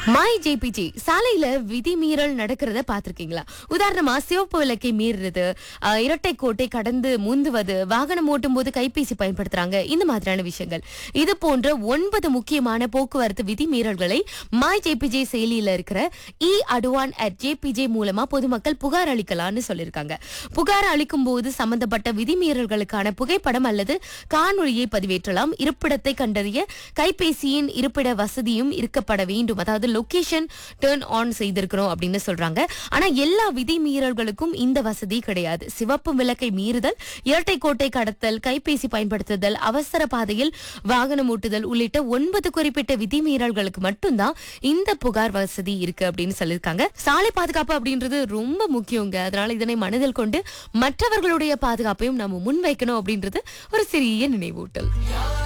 my JPG சாலையில விதிமீறல் நடக்கிறத பாத்திருக்கீங்களா உதாரணமா சிவப்பு விளக்கை மீறுறது அஹ், இரட்டை கோட்டை கடந்து முந்துவது வாகனம் ஓட்டும் போது கைபேசி பயன்படுத்துறாங்க இந்த மாதிரியான விஷயங்கள் இது போன்ற ஒன்பது முக்கியமான போக்குவரத்து விதிமீறல்களை மை ஜேபிஜே செயலியில இருக்கிற இ அடுவான் அட் ஜேபிஜே மூலமா பொதுமக்கள் புகார் அளிக்கலாம்னு சொல்லியிருக்காங்க புகார் அளிக்கும் போது சம்பந்தப்பட்ட விதிமீறல்களுக்கான புகைப்படம் அல்லது காணொளியை பதிவேற்றலாம் இருப்பிடத்தை கண்டறிய கைபேசியின் இருப்பிட வசதியும் இருக்கப்பட வேண்டும் அதாவது லொகேஷன் டர்ன் ஆன் செய்திருக்கிறோம் அப்படின்னு சொல்றாங்க ஆனா எல்லா விதிமீறல்களுக்கும் இந்த வசதி கிடையாது சிவப்பு விளக்கை மீறுதல் இரட்டை கோட்டை கடத்தல் கைபேசி பயன்படுத்துதல் அவசர பாதையில் வாகனம் ஓட்டுதல் உள்ளிட்ட ஒன்பது குறிப்பிட்ட விதிமீறல்களுக்கு மட்டும்தான் இந்த புகார் வசதி இருக்கு அப்படின்னு சொல்லியிருக்காங்க சாலை பாதுகாப்பு அப்படின்றது ரொம்ப முக்கியங்க அதனால இதனை மனதில் கொண்டு மற்றவர்களுடைய பாதுகாப்பையும் நம்ம முன்வைக்கணும் அப்படின்றது ஒரு சிறிய நினைவூட்டல்